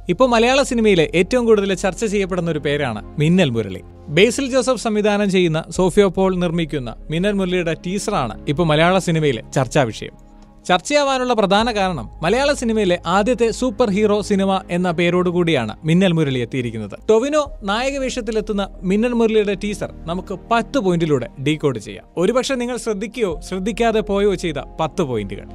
ഇപ്പോൾ മലയാള സിനിമയിലെ ഏറ്റവും കൂടുതൽ ചർച്ച ചെയ്യപ്പെടുന്ന ഒരു പേരാണ് മിന്നൽ മുരളി ബേസിൽ ജോസഫ് സംവിധാനം ചെയ്യുന്ന സോഫിയോ പോൾ നിർമ്മിക്കുന്ന മിന്നൽ മുരളിയുടെ ടീസറാണ് ഇപ്പോൾ മലയാള സിനിമയിലെ ചർച്ചാ വിഷയം ചർച്ചയാവാനുള്ള പ്രധാന കാരണം മലയാള സിനിമയിലെ ആദ്യത്തെ സൂപ്പർ ഹീറോ സിനിമ എന്ന പേരോടുകൂടിയാണ് മിന്നൽ മുരളി എത്തിയിരിക്കുന്നത് ടൊവിനോ നായക വേഷത്തിലെത്തുന്ന മിന്നൽ മുരളിയുടെ ടീസർ നമുക്ക് പത്ത് പോയിന്റിലൂടെ ഡീകോഡ് ചെയ്യാം ഒരുപക്ഷെ നിങ്ങൾ ശ്രദ്ധിക്കുകയോ ശ്രദ്ധിക്കാതെ പോയോ ചെയ്ത പത്ത് പോയിന്റുകൾ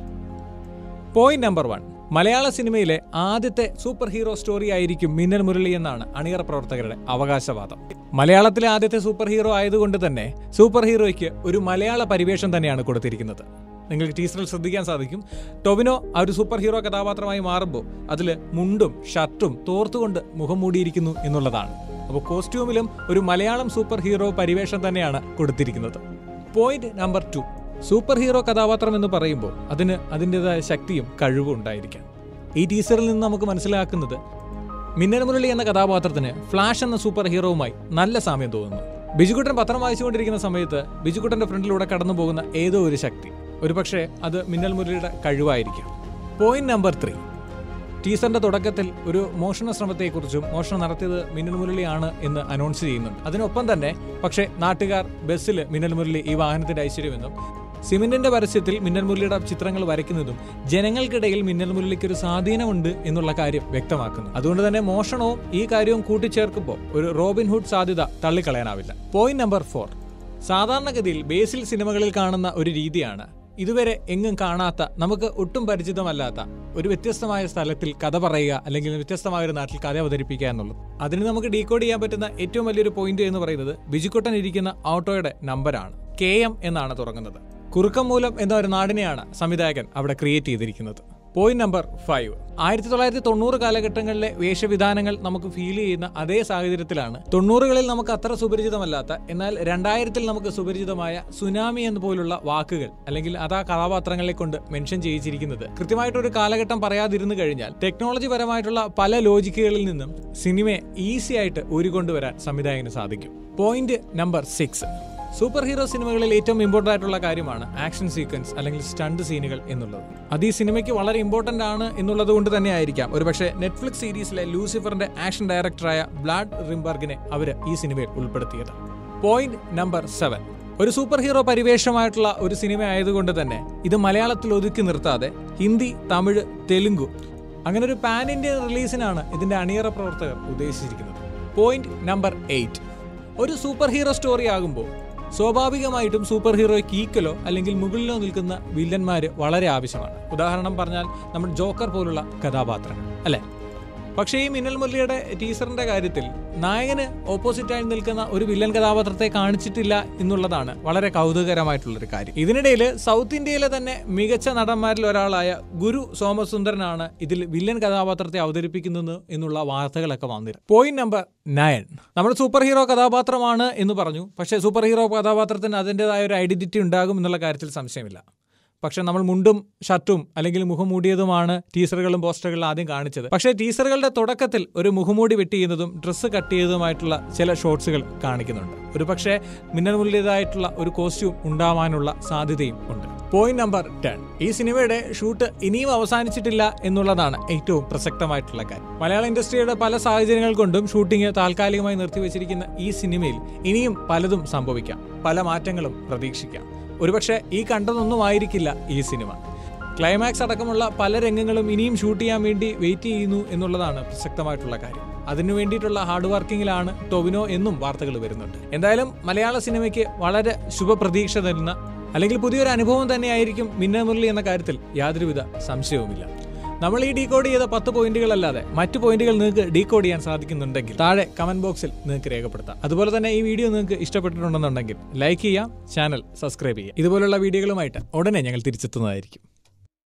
പോയിന്റ് നമ്പർ വൺ മലയാള സിനിമയിലെ ആദ്യത്തെ സൂപ്പർ ഹീറോ സ്റ്റോറി ആയിരിക്കും മിന്നൽ മുരളി എന്നാണ് അണിയറ പ്രവർത്തകരുടെ അവകാശവാദം മലയാളത്തിലെ ആദ്യത്തെ സൂപ്പർ ഹീറോ ആയതുകൊണ്ട് തന്നെ സൂപ്പർ ഹീറോയ്ക്ക് ഒരു മലയാള പരിവേഷം തന്നെയാണ് കൊടുത്തിരിക്കുന്നത് നിങ്ങൾക്ക് ടീച്ചറിൽ ശ്രദ്ധിക്കാൻ സാധിക്കും ടൊവിനോ ആ ഒരു സൂപ്പർ ഹീറോ കഥാപാത്രമായി മാറുമ്പോൾ അതിൽ മുണ്ടും ഷർട്ടും തോർത്തുകൊണ്ട് മുഖം മൂടിയിരിക്കുന്നു എന്നുള്ളതാണ് അപ്പോൾ കോസ്റ്റ്യൂമിലും ഒരു മലയാളം സൂപ്പർ ഹീറോ പരിവേഷം തന്നെയാണ് കൊടുത്തിരിക്കുന്നത് point number two super hero കഥാപാത്രം എന്ന് പറയുമ്പോൾ അതിന് അതിൻ്റെതായ ശക്തിയും കഴിവും ഉണ്ടായിരിക്കാം ഈ ടീസറിൽ നിന്ന് നമുക്ക് മനസ്സിലാക്കുന്നത് മിന്നൽ മുരളി എന്ന കഥാപാത്രത്തിന് ഫ്ലാഷ് എന്ന സൂപ്പർ ഹീറോവുമായി നല്ല സാമ്യം തോന്നുന്നു ബിജുക്കുട്ടൻ പത്രം വായിച്ചുകൊണ്ടിരിക്കുന്ന സമയത്ത് ബിജുക്കുട്ടന്റെ ഫ്രണ്ടിലൂടെ കടന്നു പോകുന്ന ഏതോ ഒരു ശക്തി ഒരുപക്ഷെ അത് മിന്നൽ മുരളിയുടെ കഴിവായിരിക്കാം പോയിന്റ് നമ്പർ ത്രീ ടീസറിന്റെ തുടക്കത്തിൽ ഒരു മോഷണ ശ്രമത്തെക്കുറിച്ചും മോഷണം നടത്തിയത് മിന്നൽ മുരളിയാണ് എന്ന് അനൗൺസ് ചെയ്യുന്നുണ്ട് അതിനൊപ്പം തന്നെ പക്ഷേ നാട്ടുകാർ ബസ്സിൽ മിന്നൽ മുരളി ഈ വാഹനത്തിന്റെ ഐശ്വര്യമെന്നും സിമന്റിന്റെ പരസ്യത്തിൽ മിന്നൽ മുരളിയുടെ ചിത്രങ്ങൾ വരയ്ക്കുന്നതും ജനങ്ങൾക്കിടയിൽ മിന്നൽ മുരളിക്ക് ഒരു സ്വാധീനമുണ്ട് എന്നുള്ള കാര്യം വ്യക്തമാക്കുന്നു അതുകൊണ്ട് തന്നെ മോഷണവും ഈ കാര്യവും കൂട്ടിച്ചേർക്കുമ്പോൾ ഒരു റോബിൻ ഹുഡ് സാധ്യത തള്ളിക്കളയാനാവില്ല പോയിന്റ് നമ്പർ ഫോർ സാധാരണഗതിയിൽ ബേസിൽ സിനിമകളിൽ കാണുന്ന ഒരു രീതിയാണ് ഇതുവരെ എങ്ങും കാണാത്ത നമുക്ക് ഒട്ടും പരിചിതമല്ലാത്ത ഒരു വ്യത്യസ്തമായ സ്ഥലത്തിൽ കഥ പറയുക അല്ലെങ്കിൽ വ്യത്യസ്തമായ ഒരു നാട്ടിൽ കഥ അവതരിപ്പിക്കുക എന്നുള്ളത് അതിന് നമുക്ക് ഡീകോഡ് ചെയ്യാൻ പറ്റുന്ന ഏറ്റവും വലിയൊരു പോയിന്റ് എന്ന് പറയുന്നത് ബിജുക്കുട്ടൻ ഇരിക്കുന്ന ഓട്ടോയുടെ നമ്പറാണ് കെ എം എന്നാണ് തുടങ്ങുന്നത് കുറുക്കമൂലം എന്ന ഒരു നാടിനെയാണ് സംവിധായകൻ അവിടെ ക്രിയേറ്റ് ചെയ്തിരിക്കുന്നത് പോയിന്റ് നമ്പർ ഫൈവ് ആയിരത്തി തൊള്ളായിരത്തി തൊണ്ണൂറ് കാലഘട്ടങ്ങളിലെ വേഷവിധാനങ്ങൾ നമുക്ക് ഫീൽ ചെയ്യുന്ന അതേ സാഹചര്യത്തിലാണ് തൊണ്ണൂറുകളിൽ നമുക്ക് അത്ര സുപരിചിതമല്ലാത്ത എന്നാൽ രണ്ടായിരത്തിൽ നമുക്ക് സുപരിചിതമായ സുനാമി എന്ന പോലുള്ള വാക്കുകൾ അല്ലെങ്കിൽ അത് ആ കഥാപാത്രങ്ങളെ കൊണ്ട് മെൻഷൻ ചെയ്യിച്ചിരിക്കുന്നത് കൃത്യമായിട്ടൊരു കാലഘട്ടം പറയാതിരുന്നു കഴിഞ്ഞാൽ ടെക്നോളജി പരമായിട്ടുള്ള പല ലോജിക്കുകളിൽ നിന്നും സിനിമയെ ഈസി ആയിട്ട് ഊരിക്കൊണ്ടുവരാൻ സംവിധായകന് സാധിക്കും point number six super hero സിനിമകളിൽ ഏറ്റവും ഇമ്പോർട്ടൻ്റ് ആയിട്ടുള്ള കാര്യമാണ് ആക്ഷൻ സീക്വൻസ് അല്ലെങ്കിൽ സ്റ്റണ്ട് സീനുകൾ എന്നുള്ളത് അത് ഈ സിനിമയ്ക്ക് വളരെ ഇമ്പോർട്ടൻ്റ് ആണ് എന്നുള്ളത് കൊണ്ട് തന്നെ ആയിരിക്കാം ഒരുപക്ഷെ നെറ്റ്ഫ്ലിക്സ് സീരീസിലെ ലൂസിഫറിന്റെ ആക്ഷൻ ഡയറക്ടറായ ബ്ലാഡ് റിംബർഗിനെ അവർ ഈ സിനിമയിൽ ഉൾപ്പെടുത്തിയത് പോയിന്റ് നമ്പർ സെവൻ ഒരു സൂപ്പർ ഹീറോ പരിവേഷമായിട്ടുള്ള ഒരു സിനിമ ആയതുകൊണ്ട് തന്നെ ഇത് മലയാളത്തിൽ ഒതുക്കി നിർത്താതെ ഹിന്ദി തമിഴ് തെലുങ്കു അങ്ങനെ ഒരു പാൻ ഇന്ത്യൻ റിലീസിനാണ് ഇതിന്റെ അണിയറ പ്രവർത്തകർ ഉദ്ദേശിച്ചിരിക്കുന്നത് പോയിന്റ് നമ്പർ എയ്റ്റ് ഒരു സൂപ്പർ ഹീറോ സ്റ്റോറി ആകുമ്പോൾ സ്വാഭാവികമായിട്ടും സൂപ്പർ ഹീറോയ്ക്ക് ഈക്വലോ അല്ലെങ്കിൽ മുകളിലോ നിൽക്കുന്ന വില്ലന്മാര് വളരെ ആവശ്യമാണ് ഉദാഹരണം പറഞ്ഞാൽ നമ്മൾ ജോക്കർ പോലുള്ള കഥാപാത്രങ്ങൾ അല്ലെ പക്ഷേ ഈ മിന്നൽ മുരളിയുടെ ടീസറിന്റെ കാര്യത്തിൽ നായകന് ഓപ്പോസിറ്റായി നിൽക്കുന്ന ഒരു വില്ലൻ കഥാപാത്രത്തെ കാണിച്ചിട്ടില്ല എന്നുള്ളതാണ് വളരെ കൗതുകരമായിട്ടുള്ളൊരു കാര്യം ഇതിനിടയിൽ സൗത്ത് ഇന്ത്യയിലെ തന്നെ മികച്ച നടന്മാരിൽ ഒരാളായ ഗുരു സോമസുന്ദരനാണ് ഇതിൽ വില്ലൻ കഥാപാത്രത്തെ അവതരിപ്പിക്കുന്നത് എന്നുള്ള വാർത്തകളൊക്കെ വന്നിരുന്നു പോയിന്റ് നമ്പർ നയൻ നമ്മൾ സൂപ്പർ ഹീറോ കഥാപാത്രമാണ് എന്ന് പറഞ്ഞു പക്ഷേ സൂപ്പർ ഹീറോ കഥാപാത്രത്തിന് അതിൻ്റെതായ ഒരു ഐഡന്റിറ്റി ഉണ്ടാകും എന്നുള്ള കാര്യത്തിൽ സംശയമില്ല പക്ഷെ നമ്മൾ മുണ്ടും ഷർട്ടും അല്ലെങ്കിൽ മുഖംമൂടിയതുമാണ് ടീസറുകളും പോസ്റ്ററുകളിലും ആദ്യം കാണിച്ചത് പക്ഷേ ടീസറുകളുടെ തുടക്കത്തിൽ ഒരു മുഖംമൂടി വെട്ടി ചെയ്യുന്നതും ഡ്രസ്സ് കട്ട് ചെയ്തതുമായിട്ടുള്ള ചില ഷോട്ട്സുകൾ കാണിക്കുന്നുണ്ട് ഒരു പക്ഷേ മിന്നൽ മുള്ളിയതായിട്ടുള്ള ഒരു കോസ്റ്റ്യൂം ഉണ്ടാവാനുള്ള സാധ്യതയും ഉണ്ട് പോയിന്റ് നമ്പർ ടെൻ ഈ സിനിമയുടെ ഷൂട്ട് ഇനിയും അവസാനിച്ചിട്ടില്ല എന്നുള്ളതാണ് ഏറ്റവും പ്രസക്തമായിട്ടുള്ള കാര്യം മലയാള ഇൻഡസ്ട്രിയുടെ പല സാഹചര്യങ്ങൾ കൊണ്ടും ഷൂട്ടിംഗ് താൽക്കാലികമായി നിർത്തിവെച്ചിരിക്കുന്ന ഈ സിനിമയിൽ ഇനിയും പലതും സംഭവിക്കാം പല മാറ്റങ്ങളും പ്രതീക്ഷിക്കാം ഒരുപക്ഷെ ഈ കണ്ടതൊന്നും ആയിരിക്കില്ല ഈ സിനിമ ക്ലൈമാക്സ് അടക്കമുള്ള പല രംഗങ്ങളും ഇനിയും ഷൂട്ട് ചെയ്യാൻ വേണ്ടി വെയിറ്റ് ചെയ്യുന്നു എന്നുള്ളതാണ് പ്രസക്തമായിട്ടുള്ള കാര്യം അതിനു വേണ്ടിയിട്ടുള്ള ഹാർഡ് വർക്കിങ്ങിലാണ് ടൊവിനോ എന്നും വാർത്തകൾ വരുന്നുണ്ട് എന്തായാലും മലയാള സിനിമയ്ക്ക് വളരെ ശുഭപ്രതീക്ഷ തരുന്ന അല്ലെങ്കിൽ പുതിയൊരു അനുഭവം തന്നെയായിരിക്കും മിന്നൽ മുരളി എന്ന കാര്യത്തിൽ യാതൊരുവിധ സംശയവുമില്ല നമ്മൾ ഈ ഡീകോഡ് ചെയ്ത പത്ത് പോയിന്റുകളല്ലാതെ മറ്റു പോയിന്റുകൾ നിങ്ങൾക്ക് ഡീകോഡ് ചെയ്യാൻ സാധിക്കുന്നുണ്ടെങ്കിൽ താഴെ കമന്റ് ബോക്സിൽ നിങ്ങൾക്ക് രേഖപ്പെടുത്താം അതുപോലെ തന്നെ ഈ വീഡിയോ നിങ്ങൾക്ക് ഇഷ്ടപ്പെട്ടിട്ടുണ്ടെന്നുണ്ടെങ്കിൽ ലൈക്ക് ചെയ്യാം ചാനൽ സബ്സ്ക്രൈബ് ചെയ്യാം ഇതുപോലുള്ള വീഡിയോകളുമായിട്ട് ഉടനെ ഞങ്ങൾ തിരിച്ചെത്തുന്നതായിരിക്കും